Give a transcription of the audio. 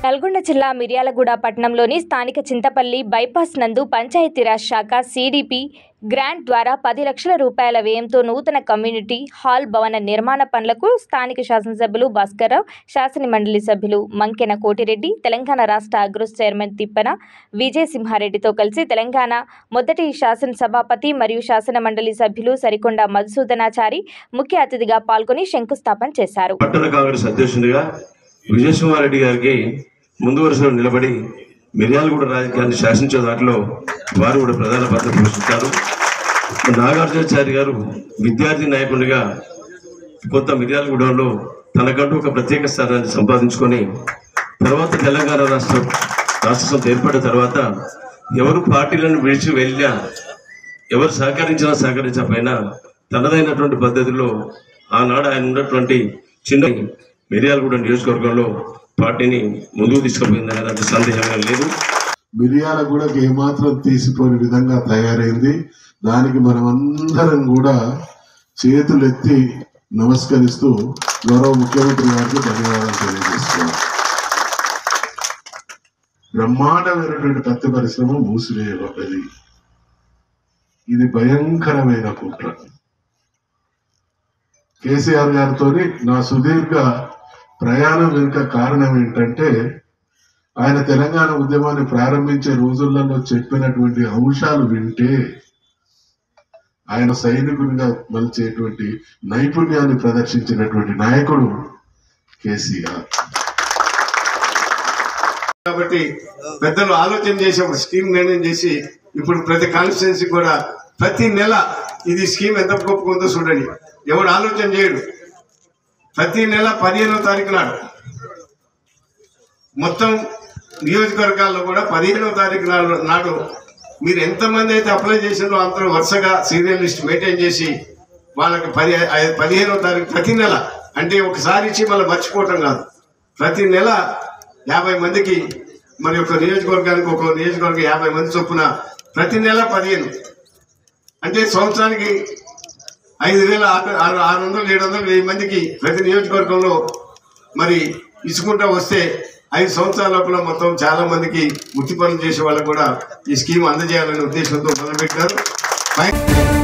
నల్గొండ జిల్లా మిర్యాలగూడ పట్టణంలోని స్థానిక చింతపల్లి బైపాస్ నందు పంచాయతీరాజ్ శాఖ సిడిపి గ్రాంట్ ద్వారా పది లక్షల రూపాయల వ్యయంతో నూతన కమ్యూనిటీ హాల్ భవన నిర్మాణ పనులకు స్థానిక శాసనసభ్యులు భాస్కర్రావు శాసన మండలి సభ్యులు మంకెన కోటిరెడ్డి తెలంగాణ రాష్ట్ర అగ్రోస్ చైర్మన్ తిప్పన విజయ్ సింహారెడ్డితో కలిసి తెలంగాణ మొదటి శాసనసభాపతి మరియు శాసన మండలి సభ్యులు సరికొండ మధుసూదనాచారి ముఖ్య అతిథిగా పాల్గొని శంకుస్థాపన చేశారు పట్టణ కాంగ్రెస్ అధ్యక్షునిగా విజయసింహారెడ్డి గారికి ముందు వరుసలో నిలబడి మిర్యాలగూడ రాజకీయాన్ని శాసించే దాంట్లో వారు కూడా ప్రధాన పాత్ర పోషిస్తారు నాగార్జునాచారి గారు విద్యార్థి నాయకునిగా కొత్త మిర్యాలగూడలో తనకంటూ ఒక ప్రత్యేక స్థానాన్ని సంపాదించుకొని తర్వాత తెలంగాణ రాష్ట్రం రాష్ట్ర సమితి ఏర్పడిన తర్వాత ఎవరు పార్టీలను విడిచి వెళ్ళినా ఎవరు సహకరించినా సహకరించకపోయినా తనదైనటువంటి పద్ధతిలో ఆనాడు ఆయన ఉన్నటువంటి చిన్న మిర్యాలగూడ నియోజకవర్గంలో పార్టీని ముందుకు తీసుకుపోయిందనే దాంట్లో సందేహం లేదు మిరియాల కూడా ఏమాత్రం తీసిపోని విధంగా తయారైంది దానికి మనమందరం కూడా చేతులెత్తి నమస్కరిస్తూ గౌరవ ముఖ్యమంత్రి గారికి ధన్యవాదాలు తెలియజేస్తున్నాం బ్రహ్మాండమైనటువంటి పత్తి పరిశ్రమ మూసివేయబడ్డది ఇది భయంకరమైన కుట్ర కేసీఆర్ గారితో నా సుదీర్ఘ ప్రయాణం వెనుక కారణం ఏంటంటే ఆయన తెలంగాణ ఉద్యమాన్ని ప్రారంభించే రోజులలో చెప్పినటువంటి అంశాలు వింటే ఆయన సైనికునిగా మలిచేటువంటి నైపుణ్యాన్ని ప్రదర్శించినటువంటి నాయకుడు కేసీఆర్ కాబట్టి పెద్దలు ఆలోచన చేసి ఒక స్కీమ్ నిర్ణయం చేసి ఇప్పుడు ప్రతి కాన్స్టిట్యున్సీ కూడా ప్రతి నెల ఇది స్కీమ్ ఎంత గొప్పకుందో చూడండి ఎవడు ఆలోచన చేయడు ప్రతి నెల పదిహేనో తారీఖు నాడు మొత్తం నియోజకవర్గాల్లో కూడా పదిహేనో తారీఖు నాడు నాడు మీరు ఎంతమంది అయితే అప్లై చేసిందో అందరూ వరుసగా సీరియల్ లిస్ట్ మెయింటైన్ చేసి వాళ్ళకి పది ఐ- పదిహేనో తారీఖు ప్రతి నెల అంటే ఒకసారి ఇచ్చి మళ్ళీ మర్చిపోవటం కాదు ప్రతి నెల యాభై మందికి మరి ఒక నియోజకవర్గానికి ఒక నియోజకవర్గం యాభై మంది చొప్పున ప్రతి నెల పదిహేను అంటే సంవత్సరానికి ఐదు వేల ఆరు ఆరు ఆరు వందలు ఏడు వందలు వెయ్యి మందికి ప్రతి నియోజకవర్గంలో మరి ఇసుకుంటా వస్తే ఐదు సంవత్సరాల లోపల మొత్తం చాలా మందికి వృత్తి పనులు చేసే వాళ్ళకు కూడా ఈ స్కీమ్ అందజేయాలనే ఉద్దేశంతో మొదలుపెట్టారు పై-